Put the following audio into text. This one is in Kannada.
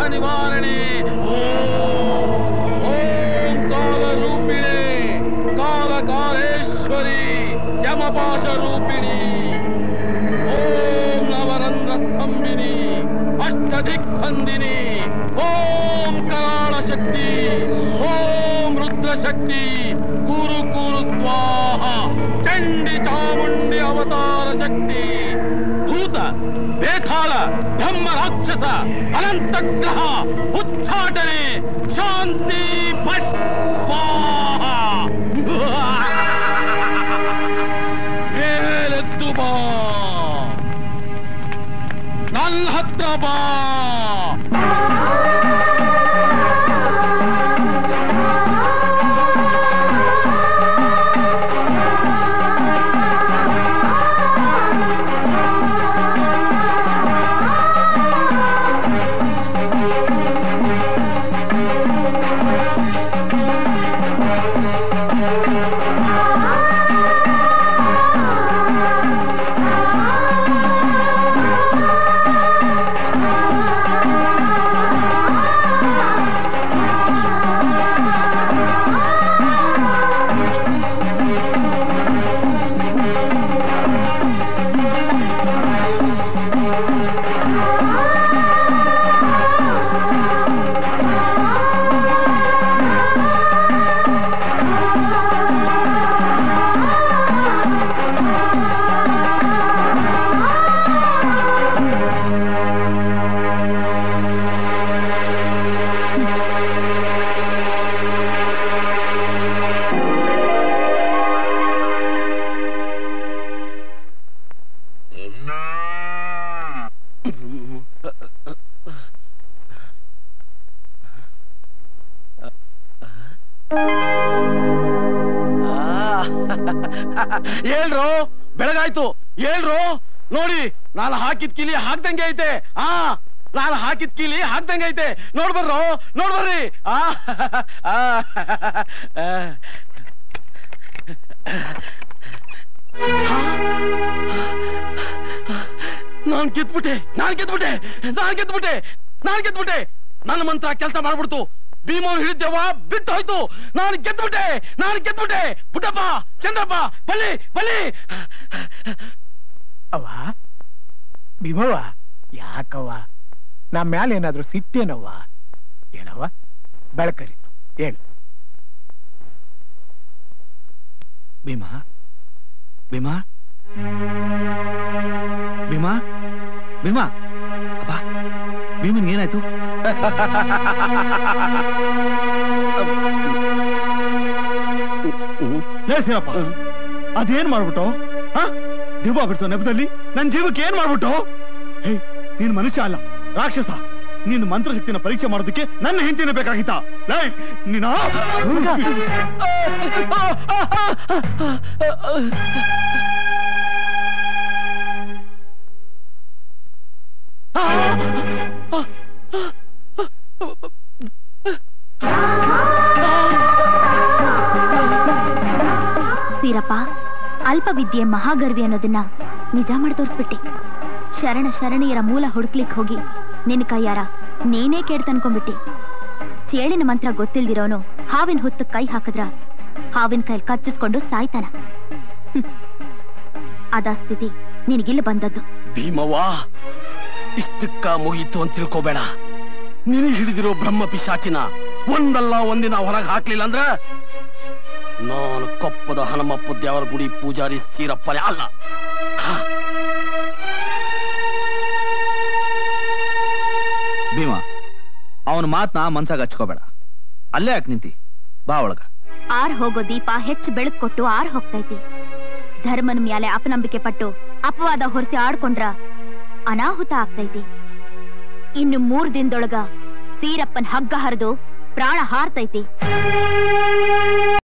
ನಿವಾರಣೆ ಓಂ ಓಂ ಕಾಲ ರೂಪಿಣೆ ಕಾಲ ಕಾಲೇಶ್ವರಿ ಯಮಪಾಶ ರೂಪಿಣಿ ಓಂ ನವರಂಧ್ರ ಸ್ತಂಭಿನಿ ಅಷ್ಟದಿಕ್ಖಂದಿನಿ ಓಂ ಕರಾಳ ಶಕ್ತಿ ಓಂ ರುದ್ರ ಶಕ್ತಿ ಕುರು ಕುರು ಸ್ವಾಹ ಚಂಡಿ ಚಾಮುಂಡಿ ಅವತಾರ ಶಕ್ತಿ ಭೂತ ಬೇತಾಳ ಬ್ರಹ್ಮ ರಾಕ್ಷಸ ಅನಂತಗ್ರಹ ಉಚ್ಚಾಟನೆ ಶಾಂತಿ ಭಟ್ ಸ್ವಾಹ ಮೇಲೆದ್ದು ಬಾ ನನ್ನ ಹತ್ರ ಬಾ ಹೇಳ್ರು ಬೆಳಗಾಯ್ತು ಹೇಳ್ರು ನೋಡಿ ನಾನು ಹಾಕಿದ ಕಿಲಿ ಹಾಕ್ದಂಗೆ ಐತೆ ಆ ನಾನು ಹಾಕಿದ ಕೀಲಿ ಹಾಕ್ದಂಗೆ ಐತೆ ನೋಡ್ಬರ್ರು ನೋಡ್ಬರ್ರಿ ಆ ಆ, ಆ. ನಾನ್ ಗೆದ್ಬಿಟ್ಟೆ ನಾನ್ ಗೆದ್ಬಿಟ್ಟೆ ನಾನ್ ಗೆದ್ಬಿಟ್ಟೆ ನಾನ್ ಗೆದ್ಬಿಟ್ಟೆ ನನ್ನ ಮಂತ್ರ ಕೆಲಸ ಮಾಡ್ಬಿಡ್ತು ಭೀಮವ್ರು ಹಿಡಿದೇವ ಬಿಟ್ಟು ಹೋಯ್ತು ನಾನು ಗೆದ್ಬಿಟ್ಟೆ ನಾನು ಗೆದ್ಬಿಟ್ಟೆ ಪುಟ್ಟಪ್ಪ ಚಂದ್ರಪ್ಪ ಬಲ್ಲಿ ಬಲ್ಲಿ ಅವ ಭೀಮವ್ವ ಯಾಕವ್ವ ನಮ್ಮ ಮ್ಯಾಲ ಏನಾದ್ರೂ ಸಿಟ್ಟೇನವ್ವ ಹೇಳವ್ವ ಬೆಳಕರಿ ಹೇಳು ಭೀಮಾ ಭೀಮಾ ಭೀಮಾ ಭೀಮಾ ಅಪ್ಪ ಭೀಮನ್ ಏನಾಯ್ತು ಲೇಸಿಯಪ್ಪ ಅದೇನ್ ಮಾಡ್ಬಿಟ್ಟು ಆ? ದಿವ್ವ ಬಿಡ್ಸೋ ನೆಪದಲ್ಲಿ ನನ್ ಜೀವಕ್ಕೆ ಏನ್ ಮಾಡ್ಬಿಟ್ಟು ಹೇ ನೀನ್ ಮನುಷ್ಯ ಅಲ್ಲ ರಾಕ್ಷಸ ನಿನ್ನ ಮಂತ್ರಶಕ್ತಿನ ಪರೀಕ್ಷೆ ಮಾಡೋದಕ್ಕೆ ನನ್ನ ಹೆಂಡತಿನ ಬೇಕಾಗಿತ್ತ ಲೇ ನೀನ ಸೀರಪ್ಪ ಅಲ್ಪವಿದ್ಯೆ ಮಹಾಗರ್ವಿ ಅನ್ನೋದನ್ನ ನಿಜ ಮಾಡಿ ತೋರಿಸ್ಬಿಟ್ಟೆ ಶರಣ ಶರಣೀಯರ ಮೂಲ ಹುಡುಕ್ಲಿಕ್ ಹೋಗಿ ನಿನ್ನ ಕೈಯಾರ ನೀನೇ ಕೇಡ್ ತನ್ಕೊಂಡ್ಬಿಟ್ಟಿ ಚೇಳಿನ ಮಂತ್ರ ಗೊತ್ತಿಲ್ದಿರೋನು ಹಾವಿನ ಹೊತ್ತು ಕೈ ಹಾಕಿದ್ರ ಹಾವಿನ ಕೈ ಕಚ್ಚಿಸ್ಕೊಂಡು ಸಾಯ್ತಾನ ಹ್ಮ್. ಅದಾ ಸ್ಥಿತಿ ನಿನಗಿಲ್ಲಿ ಬಂದದ್ದು ಭೀಮವ್ವ ಇಷ್ಟಕ್ಕ ಮುಗೀತು ಅಂತ ತಿಳ್ಕೋಬೇಡ ನಿನಗೆ ಹಿಡಿದಿರೋ ಬ್ರಹ್ಮ ಪಿಶಾಚಿನ ಒಂದಲ್ಲ ಒಂದಿನ ಹೊರಗೆ ಹಾಕ್ಲಿಲ್ಲ ಅಂದ್ರ ನಾನು ಕೊಪ್ಪದ ಹನುಮಪ್ಪ ದೇವರ ಗುಡಿ ಪೂಜಾರಿ ಸೀರಪ್ಪನೇ ಅಲ್ಲ ಹಾ. ಭೀಮ ಅವನ ಮಾತ್ನ ಮನ್ಸಾಗ ಹಚ್ಕೋಬೇಡ ಅಲ್ಲೇ ಯಾಕೆ ನಿಂತಿ ಬಾ ಒಳಗ ಆರ್ ಹೋಗೋ ದೀಪ ಹೆಚ್ಚು ಬೆಳಕು ಕೊಟ್ಟು ಆರ್ ಹೋಗ್ತೈತಿ ಧರ್ಮನ ಮ್ಯಾಲೆ ಅಪನಂಬಿಕೆ ಪಟ್ಟು ಅಪವಾದ ಹೊರಿಸಿ ಆಡ್ಕೊಂಡ್ರ ಅನಾಹುತ ಆಗ್ತೈತಿ ಇನ್ನು ಮೂರ್ ದಿನದೊಳಗ ಸೀರಪ್ಪನ್ ಹಗ್ಗ ಹರಿದು ಪ್ರಾಣ ಹಾರ್ತೈತಿ